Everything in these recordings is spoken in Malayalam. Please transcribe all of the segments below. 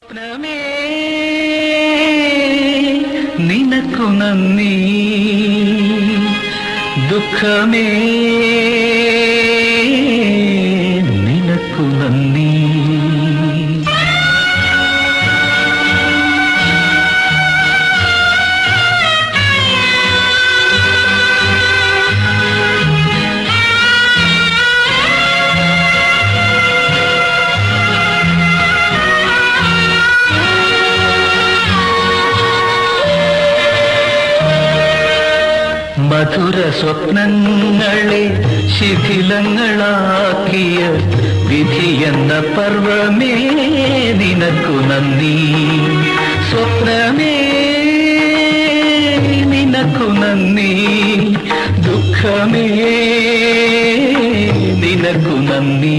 സ്വപ്നമേ നിനക്കു നന്ദി ദുഃഖമേ നിനക്കു നന്ദി മധുര സ്വപ്നങ്ങളെ ശിഥിലങ്ങളാക്കിയ വിധി എന്ന പർവമേ നിനക്കു നന്ദി സ്വപ്നമേ നിനക്കു നന്ദി ദുഃഖമേ നിനക്കു നന്ദി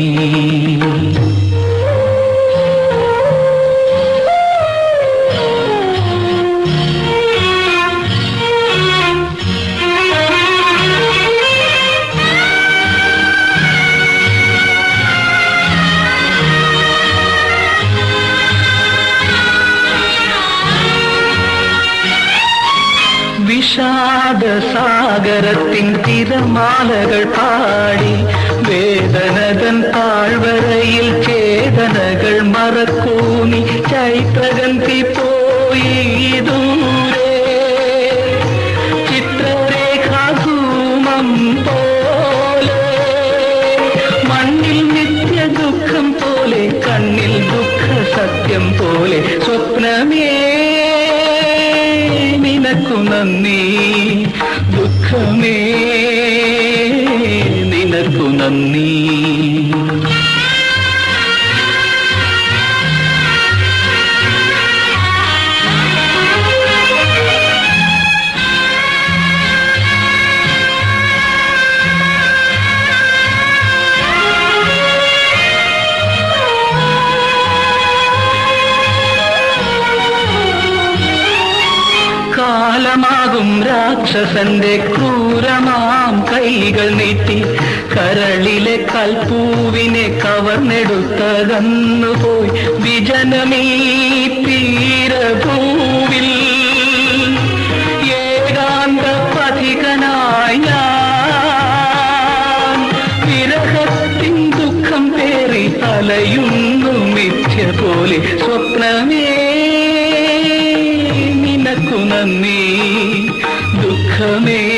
വിഷാദ സാഗരത്തിൻ തിരമാലകൾ പാടി വേദനതൻ താഴ്വരയിൽ ചേതനകൾ മറക്കൂനി ചൈത്രഗന്ധി പോയി ദൂരെ ചിത്രരേഖാധൂമം പോലെ മണ്ണിൽ നിത്യ ദുഃഖം പോലെ കണ്ണിൽ ദുഃഖ സത്യം പോലെ സ്വപ്നമേ നിനക്കു നന്ദി ദുഃഖമേ നിനക്കു നന്ദി കാലമാകും രാക്ഷസന്റെ ക്രൂരമാം കൈകൾ നീട്ടി കരളിലെ കൽപ്പൂവിനെ കവർന്നെടുത്തകന്നു പോയി വിജനമീ തീരഭൂവിൽ ഏകാന്ത പഥികനായി ഞാൻ വിരഹത്തിൻ ദുഃഖം പേറി അലയുന്നു മിഥ്യ പോലെ സ്വപ്നമേ നിനക്കു നന്ദി ദുഃഖമേ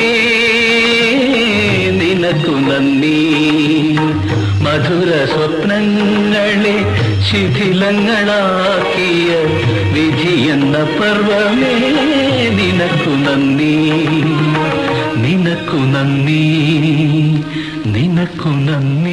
നിനക്കു നന്ദി മധുര സ്വപ്നങ്ങളെ ശിഥിലങ്ങളാക്കിയ വിധി എന്ന പർവമേ നിനക്കു നന്ദി നിനക്കു നന്ദി നിനക്കു നന്ദി